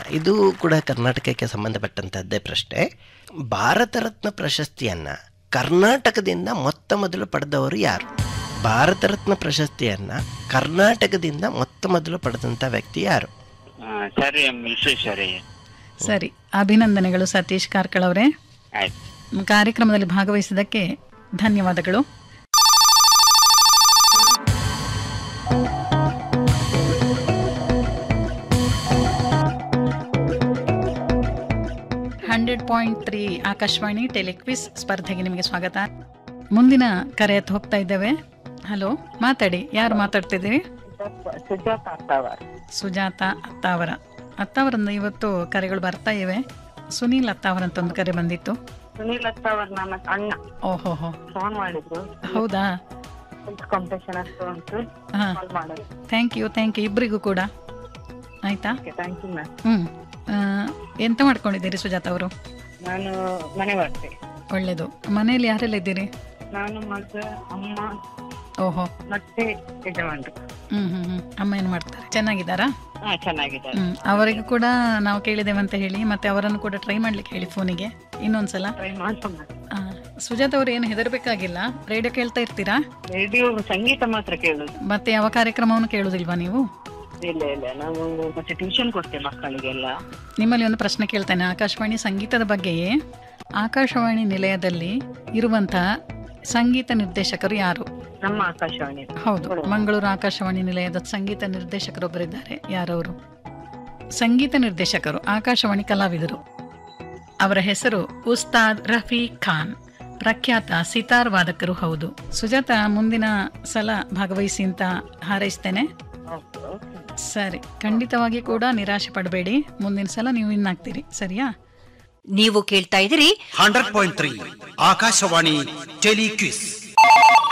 ಇದು ಕೂಡ ಕರ್ನಾಟಕಕ್ಕೆ ಸಂಬಂಧಪಟ್ಟಂತಹದ್ದೇ ಪ್ರಶ್ನೆ ಭಾರತ ರತ್ನ ಪ್ರಶಸ್ತಿಯನ್ನ ಕರ್ನಾಟಕದಿಂದ ಮೊತ್ತ ಮೊದಲು ಪಡೆದವರು ಯಾರು ಭಾರತ ರತ್ನ ಪ್ರಶಸ್ತಿಯನ್ನ ಕರ್ನಾಟಕದಿಂದ ಮೊತ್ತ ಮೊದಲು ಪಡೆದಂತ ವ್ಯಕ್ತಿ ಯಾರು ಆ, ಸರ್ ಎಂ ವಿಶ್ವೇಶ್ವರಯ್ಯ ಸರಿ ಅಭಿನಂದನೆಗಳು ಸತೀಶ್ ಕಾರ್ಕಳ್ ಅವರೇ ಆಯ್ತು ಕಾರ್ಯಕ್ರಮದಲ್ಲಿ ಭಾಗವಹಿಸಿದ್ದಕ್ಕೆ ಧನ್ಯವಾದಗಳು hundred point three Akashvani telequiz ಸ್ಪರ್ಧೆಗೆ ನಿಮಗೆ ಸ್ವಾಗತ ಮುಂದಿನ ಕರೆ ಹತ್ತು ಹೋಗ್ತಾ ಇದ್ದೇವೆ ಹಲೋ ಮಾತಾಡಿ ಯಾರು ಮಾತಾಡ್ತಿದ್ದೀರಿ ಸುಜಾತ ಅತ್ತಾವರ್ ಸುಜಾತ ಅತ್ತಾವರ ಅತ್ತಾವರಿಂದ ಇವತ್ತು ಕರೆಗಳು ಬರ್ತಾ ಇವೆ ಸುನೀಲ್ ಅತ್ತಾವರ್ ಅಂತ ಒಂದು ಕರೆ ಬಂದಿತ್ತು ಸುನೀಲ್ ಅತ್ತಾವರ್ ನನ್ನ ಅಣ್ಣ ಓಹೋ ಹೋ ಫೋನ್ ಮಾಡಿದ್ರು ಹೌದಾ ಹೆಲ್ತ್ ಕಾಂಪಿಟೇಷನ್ ಅಷ್ಟು ಉಂಟು ಹಾ ಕಾಲ್ ಮಾಡೋದು ಥ್ಯಾಂಕ್ ಯು ಥ್ಯಾಂಕ್ ಯು ಇಬ್ಬರಿಗೂ ಕೂಡ ಆಯ್ತಾ okay thank you ma'am hmm ಆ, ಎಂತ ಮಾಡ್ಕೊಂಡಿದ್ದೀರಿ ಸುಜಾತ ಅವರು ನಾನು ಮನೆ ಬರ್ತೆ ಒಳ್ಳೇದು ಮನೆಯಲ್ಲಿ ಯಾರೆಲ್ಲ ಇದ್ದೀರಿ ನಾನು ಮಗ ಅಮ್ಮ ಓಹೋ ಮತ್ತೆ ಯಜಮಾನ್ರು ಹ್ಮ್ ಹ್ಮ್ ಹ್ಮ್ ಅಮ್ಮ ಏನು ಮಾಡ್ತಾರೆ ಚೆನ್ನಾಗಿದ್ದಾರಾ ಹಾ ಚೆನ್ನಾಗಿದ್ದಾರೆ ಹ್ಮ್ ಅವರಿಗೂ ಕೂಡ ನಾವು ಕೇಳಿದ್ದೇವೆ ಅಂತ ಹೇಳಿ ಮತ್ತೆ ಅವರನ್ನು ಕೂಡ ಟ್ರೈ ಮಾಡ್ಲಿಕ್ಕೆ ಹೇಳಿ ಫೋನಿಗೆ ಇನ್ನೊಂದ್ಸಲ ಟ್ರೈ ಮಾಡ್ಕೊಂಡ ಆ, ಸುಜಾತ ಅವರು ಏನು ಹೆದರ್ಬೇಕಾಗಿಲ್ಲ ರೇಡಿಯೋ ಕೇಳ್ತಾ ಇರ್ತೀರಾ ರೇಡಿಯೋ ಸಂಗೀತ ಮಾತ್ರ ಕೇಳುದು ಮತ್ತೆ ಯಾವ ಕಾರ್ಯಕ್ರಮವನ್ನು ಕೇಳುದಿಲ್ವಾ ನೀವು ಇಲ್ಲ ಇಲ್ಲ ನಾವು ಮತ್ತೆ ಟ್ಯೂಷನ್ ಕೊಡ್ತೇವೆ ಮಕ್ಕಳಿಗೆಲ್ಲ ನಿಮ್ಮಲ್ಲಿ ಒಂದು ಪ್ರಶ್ನೆ ಕೇಳ್ತೇನೆ ಆಕಾಶವಾಣಿ ಸಂಗೀತದ ಬಗ್ಗೆಯೇ ಆಕಾಶವಾಣಿ ನಿಲಯದಲ್ಲಿ ಇರುವಂತಹ ಸಂಗೀತ ನಿರ್ದೇಶಕರು ಯಾರು ನಮ್ಮ ಆಕಾಶವಾಣಿ ಹೌದು ಮಂಗಳೂರು ಆಕಾಶವಾಣಿ ನಿಲಯದ ಸಂಗೀತ ನಿರ್ದೇಶಕರೊಬ್ಬರಿದ್ದಾರೆ ಯಾರವರು ಸಂಗೀತ ನಿರ್ದೇಶಕರು ಆಕಾಶವಾಣಿ ಕಲಾವಿದರು ಅವರ ಹೆಸರು ಉಸ್ತಾದ್ ರಫಿ ಖಾನ್ ಪ್ರಖ್ಯಾತ ಸಿತಾರ್ ವಾದಕರು ಹೌದು ಸುಜಾತ ಮುಂದಿನ ಸಲ ಭಾಗವಹಿಸಿ ಅಂತ ಹಾರೈಸ್ತೇನೆ ಓಕೆ ಓಕೆ ಸರಿ ಖಂಡಿತವಾಗಿ ಕೂಡ ನಿರಾಶೆ ಪಡಬೇಡಿ ಮುಂದಿನ ಸಲ ನೀವು ಇನ್ನಾಗ್ತೀರಿ ಸರಿಯಾ ನೀವು ಕೇಳ್ತಾ ಇದ್ದೀರಿ ಹಂಡ್ರೆಡ್ ಪಾಯಿಂಟ್ ತ್ರೀ ಆಕಾಶವಾಣಿ ಟೆಲಿಕ್ವಿಸ್